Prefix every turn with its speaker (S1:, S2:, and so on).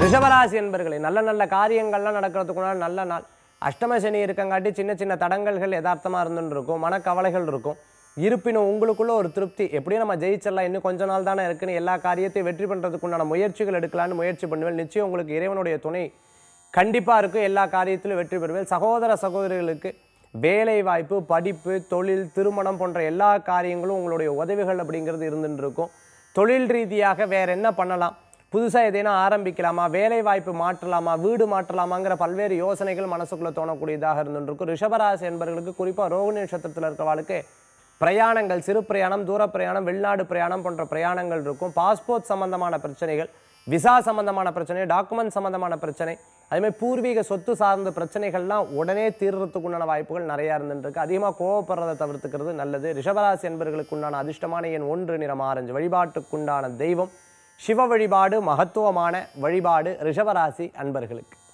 S1: ரிஷபராசி என்பர்களே நல்ல நல்ல காரியங்கள்லாம் நடக்கிறதுக்குனால நல்ல நாள் அஷ்டம சனி இருக்கங்காட்டி சின்ன சின்ன தடங்கல்கள் யதார்த்தமாக இருந்துன்னு இருக்கும் மனக்கவலைகள் இருக்கும் இருப்பினும் உங்களுக்குள்ள ஒரு திருப்தி எப்படியும் நம்ம ஜெயிச்சிடலாம் இன்னும் கொஞ்ச நாள் தானே இருக்குன்னு எல்லா காரியத்தையும் வெற்றி பண்ணுறதுக்குண்டான முயற்சிகள் எடுக்கலான்னு முயற்சி பண்ணுவேன் நிச்சயம் உங்களுக்கு இறைவனுடைய துணை கண்டிப்பாக இருக்கும் எல்லா காரியத்திலும் வெற்றி பெறுவேன் சகோதர சகோதரிகளுக்கு வேலை வாய்ப்பு படிப்பு தொழில் திருமணம் போன்ற எல்லா காரியங்களும் உங்களுடைய உதவிகள் அப்படிங்கிறது இருந்துட்டு இருக்கும் தொழில் ரீதியாக வேற என்ன பண்ணலாம் புதுசாக எதேனா ஆரம்பிக்கலாமா வேலை வாய்ப்பு மாற்றலாமா வீடு மாற்றலாமாங்கிற பல்வேறு யோசனைகள் மனசுக்குள்ள தோணக்கூடியதாக இருந்துட்டு இருக்கும் ரிஷபராசி என்பவர்களுக்கு குறிப்பாக ரோகிணி நட்சத்திரத்தில் இருக்கிறவாளுக்கு பிரயாணங்கள் சிறு பிரயாணம் தூர பிரயாணம் வெளிநாடு பிரயாணம் போன்ற பிரயாணங்கள் இருக்கும் பாஸ்போர்ட் சம்பந்தமான பிரச்சனைகள் விசா சம்பந்தமான பிரச்சனை டாக்குமெண்ட் சம்பந்தமான பிரச்சனை அதேமாதிரி பூர்வீக சொத்து சார்ந்த பிரச்சனைகள்லாம் உடனே தீர்றதுக்கு உண்டான வாய்ப்புகள் நிறையா இருந்துருக்கு அதிகமாக கோவப்படுறதை தவிர்த்துக்கிறது நல்லது ரிஷபராசி என்பவர்களுக்கு உண்டான அதிர்ஷ்டமான எண் ஒன்று நிறம் ஆரஞ்சு வழிபாட்டுக்குண்டான தெய்வம் சிவ வழிபாடு மகத்துவமான வழிபாடு ரிஷபராசி அன்பர்களுக்கு